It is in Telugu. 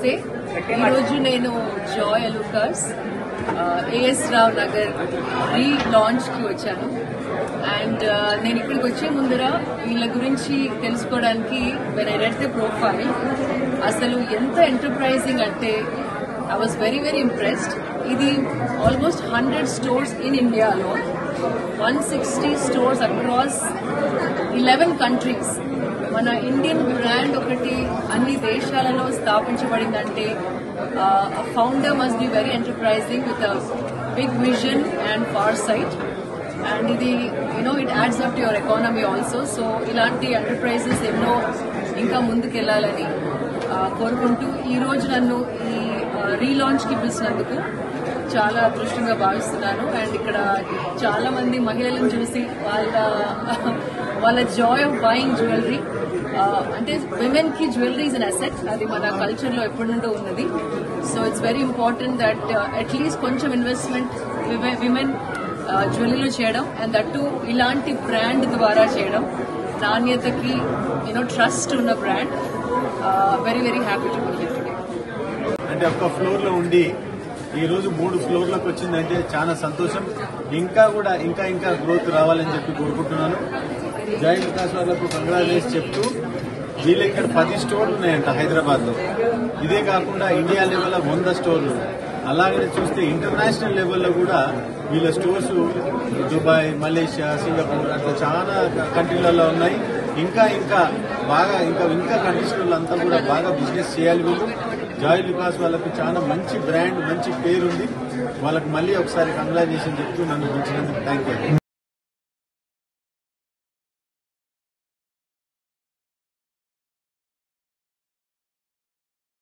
నమస్తే ఈరోజు నేను జాయ్ అలుకాస్ ఏఎస్ రావ్ నగర్ రీ లాంచ్ కి వచ్చాను అండ్ నేను ఇక్కడికి వచ్చే ముందర వీళ్ళ గురించి తెలుసుకోవడానికి when I read the profile అసలు ఎంత ఎంటర్ప్రైజింగ్ అంటే I was very very impressed ఇది ఆల్మోస్ట్ హండ్రెడ్ స్టోర్స్ ఇన్ ఇండియాలో one sixty stores across eleven countries మన ఇండియన్ బ్రాండ్ ఒకటి అన్ని దేశాలలో స్థాపించబడిందంటే founder must be very enterprising with big vision and far sight and ఇది you know it adds up to your economy also so ఇలాంటి ఎంటర్ప్రైజెస్ ఎన్నో ఇంకా ముందుకెళ్లాలని కోరుకుంటూ ఈ రోజు నన్ను ఈ రీలాంచ్ కి పిలిచినందుకు చాలా అదృష్టంగా భావిస్తున్నాను అండ్ ఇక్కడ చాలా మంది మహిళలను చూసి వాళ్ళ వాళ్ళ జాయ్ ఆఫ్ బయింగ్ జ్యువెలరీ అంటే విమెన్ కి జ్యువెలరీ ఇస్ అన్ అసెట్ అది మన కల్చర్ లో ఎప్పటి నుండో ఉన్నది so it's very important that at least కొంచెం ఇన్వెస్ట్మెంట్ విమెన్ జ్యువెలరీలో చేయడం అండ్ దట్టు ఇలాంటి బ్రాండ్ ద్వారా చేయడం నాణ్యతకి యూనో ట్రస్ట్ ఉన్న brand very very happy to be here today అంటే ఒక్క ఫ్లోర్ లో ఉండి ఈ రోజు మూడు ఫ్లోర్లకు వచ్చిందంటే చాలా సంతోషం ఇంకా కూడా ఇంకా ఇంకా గ్రోత్ రావాలని చెప్పి కోరుకుంటున్నాను జై వికాస్ వాళ్ళకు కంగ్రాచులేషన్ చెప్తూ వీళ్ళ ఇక్కడ పది స్టోర్లు ఉన్నాయంట హైదరాబాద్ లో ఇదే కాకుండా ఇండియా లెవెల్ వంద స్టోర్లు అలాగనే చూస్తే ఇంటర్నేషనల్ లెవెల్లో కూడా వీళ్ళ స్టోర్స్ దుబాయ్ మలేషియా సింగపూర్ అట్లా చాలా కంట్రీలలో ఉన్నాయి ఇంకా ఇంకా బాగా ఇంకా ఇంకా కంట్రీస్ అంతా కూడా బాగా బిజినెస్ చేయాలి వీళ్ళు జాయ్ లుకాస్ వాళ్ళకు చాలా మంచి బ్రాండ్ మంచి పేరు ఉంది వాళ్ళకి మళ్ళీ ఒకసారి కంగ్రాచులేషన్ చెప్తూ నన్ను పిలిచినందుకు థ్యాంక్ యూ